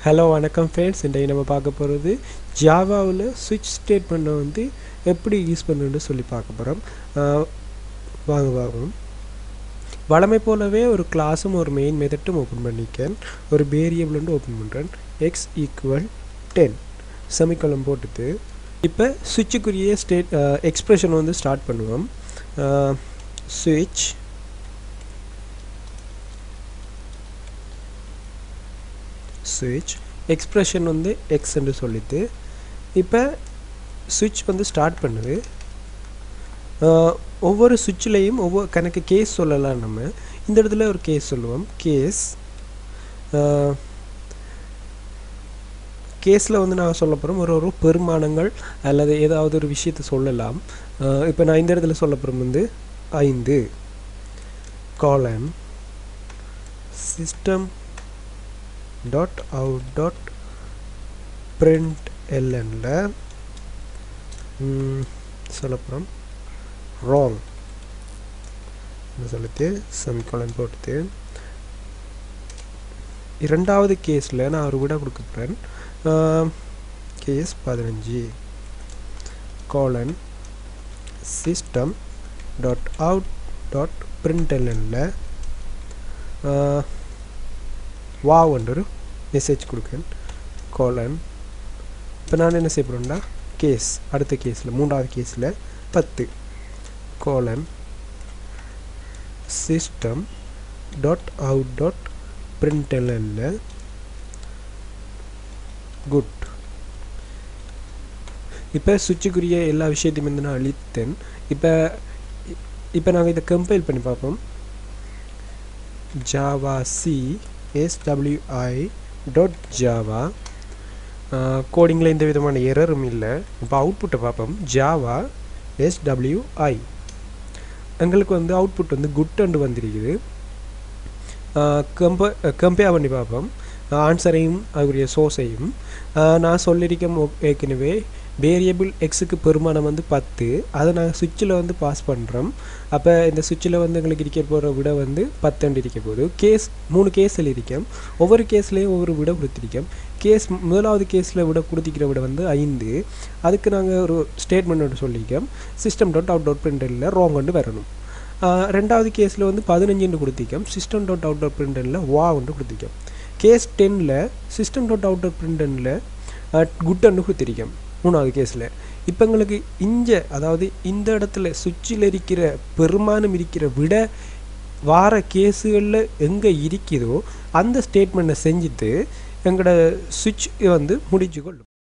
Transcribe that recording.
hello வணக்கம் friends இன்றைக்கு நம்ம பார்க்க போகிறது ஜாவாவில் சுவிட்ச் ஸ்டேட்மெண்ட்டை வந்து எப்படி யூஸ் பண்ணுன்னு சொல்லி பார்க்க போகிறோம் வாங்க வாங்க வழமை போலவே ஒரு கிளாஸும் ஒரு மெயின் மெத்தட்டும் ஓப்பன் பண்ணிக்கேன் ஒரு வேரியபிள் வந்து ஓப்பன் பண்ணுறேன் எக்ஸ் ஈக்குவல் டென் செமிக்கலம் போட்டுட்டு இப்போ சுவிட்சுக்குரிய ஸ்டேட் எக்ஸ்ப்ரெஷன் வந்து ஸ்டார்ட் பண்ணுவோம் சுவிட்ச் சுவிட்ச் எக்ஸ்ப்ரெஷன் வந்து எக்ஸ் என்று சொல்லிட்டு இப்போ சுவிட்ச் வந்து ஸ்டார்ட் பண்ணுது ஒவ்வொரு சுவிட்ச்லேயும் ஒவ்வொரு கணக்கு கேஸ் சொல்லலாம் நம்ம இந்த இடத்துல ஒரு கேஸ் சொல்லுவோம் கேஸ் கேஸில் வந்து நான் சொல்ல போகிறோம் ஒரு ஒரு பெருமானங்கள் அல்லது ஏதாவது ஒரு விஷயத்தை சொல்லலாம் இப்போ நான் இந்த இடத்துல சொல்ல போகிறோம் வந்து ஐந்து colon system dot out dot print எல்எனில் சொல்லப்புறம் ராங் சொல்லிட்டு செமிகாலன் போட்டு இரண்டாவது கேஸில் நான் ஒரு விட கொடுக்க போகிறேன் கேஸ் பதினஞ்சு colon system dot out dot print எல்எனில் வாவ் ஒரு மெசேஜ் கொடுக்கேன் கோலன் இப்போ நான் என்ன செய்ய போகிறேன்னா கேஸ் அடுத்த கேஸில் மூன்றாவது கேஸில் பத்து colon system dot out dot பிரிண்டலில் குட் இப்போ சுவிட்சுக்குரிய எல்லா விஷயத்தையும் வந்து நான் அழித்தேன் இப்போ இப்போ நாங்கள் இதை கம்பைல் பண்ணி பார்ப்போம் javac SWI dot Java கோடிங்கில் எந்த விதமான எரரும் இல்லை இப்போ அவுட்புட்டை பார்ப்போம் ஜாவா எஸ்டபிள்யூஐ எங்களுக்கு வந்து அவுட்புட் வந்து குட் அண்டு வந்திருக்குது கம்ப கம்பேர் பண்ணி பார்ப்போம் ஆன்சரையும் அதுக்குரிய சோர்ஸையும் நான் சொல்லியிருக்கேன் ஏற்கனவே வேரியபிள் எக்ஸுக்கு பெருமானம் வந்து பத்து அதை நாங்கள் சுவிட்சில் வந்து பாஸ் பண்ணுறோம் அப்போ இந்த சுவிட்சில் வந்து எங்களுக்கு இருக்க போகிற விட வந்து பத்துண்டு இருக்க போகுது கேஸ் மூணு கேஸில் இருக்கேன் ஒவ்வொரு கேஸ்லேயும் ஒவ்வொரு விட கொடுத்துருக்கேன் கேஸ் முதலாவது கேஸில் விட கொடுத்திக்கிற விட வந்து ஐந்து அதுக்கு நாங்கள் ஒரு ஸ்டேட்மெண்ட் ஒன்று சொல்லியிருக்கோம் சிஸ்டம் டாட் அவுட் அவுட் பிரிண்டரில் ராங் வந்து வரணும் ரெண்டாவது கேஸில் வந்து பதினஞ்சுன்னு கொடுத்திருக்கோம் சிஸ்டம் டாட் அவுட் அவுட் பிரிண்டரில் வா வந்து கொடுத்திருக்கோம் கேஸ் டென்னில் சிஸ்டம் டாட் அவுட் அவுட் பிரிண்டரில் குட்டன்னு கொடுத்திருக்கோம் மூணாவது கேஸில் இப்போ எங்களுக்கு இஞ்ச அதாவது இந்த இடத்துல சுவிட்சில் இருக்கிற பெருமானம் இருக்கிற விட வார கேஸுகளில் எங்கே இருக்குதோ அந்த ஸ்டேட்மெண்ட்டை செஞ்சுட்டு எங்களோட சுவிட்ச் வந்து முடிச்சு கொள்ளும்